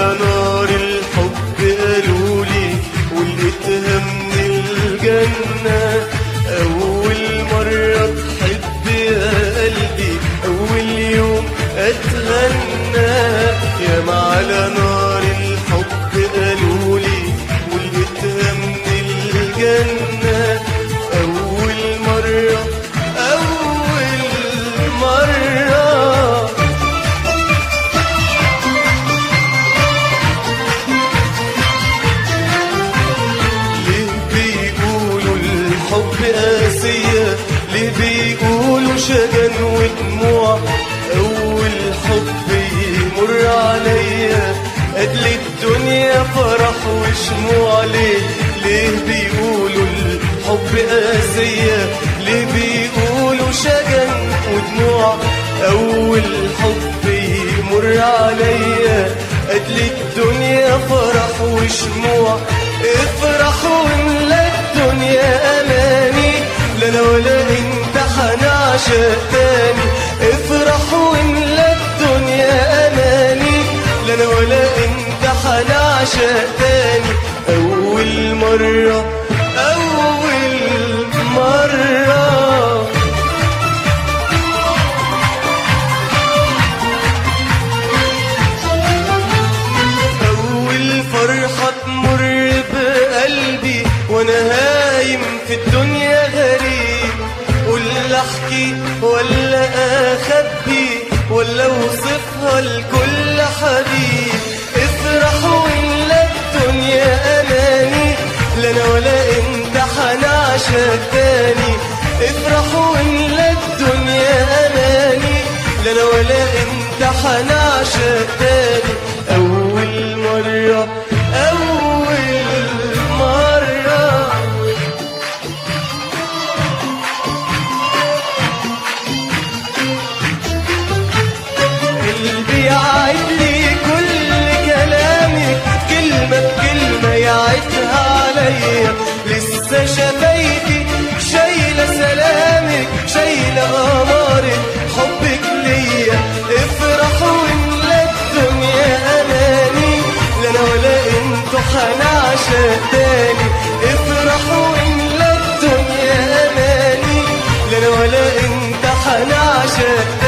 على نار الحب قالولي ولقيتها من الجنة أول مرة تحب يا قلبي أول يوم أتغنى يا ما على نار الحب قالولي ولقيتها من الجنة أول مرة أول مرة ليه بيقولوا الحب قاسية ليه بيقولوا شجن ودموع أول حب يمر عليا قبل الدنيا فرح وشموع ليه ليه بيقولوا الحب قاسية ليه بيقولوا شجن ودموع أول حب يمر عليا قبل الدنيا فرح وشموع افرح واملا الدنيا اماني لا انا ولا انت هنعشق تاني افرح واملا الدنيا اماني لا انا ولا انت هنعشق تاني اول مره اول مره أول فرحة تمر بقلبي وأنا هايم في الدنيا غريب قول أحكي ولا أخبي ولا أوصفها لكل حبيب افرح وإلا الدنيا أماني لا أنا ولا أنت هنعشق تاني افرح وإلا الدنيا أماني لا أنا ولا أنت هنعشق تاني أول مرة أول مرة قلبي يعيد لي كل كلامك كلمة بكلمة يعيدها عليا لسه شفايفي شايلة سلامك شايلة أمارك حبك ليا افرح واملا الدنيا أماني لا أنا ولا انتو هنعشق تاني افرح واملا الدنيا أماني لا أنا ولا انت هنعشق تاني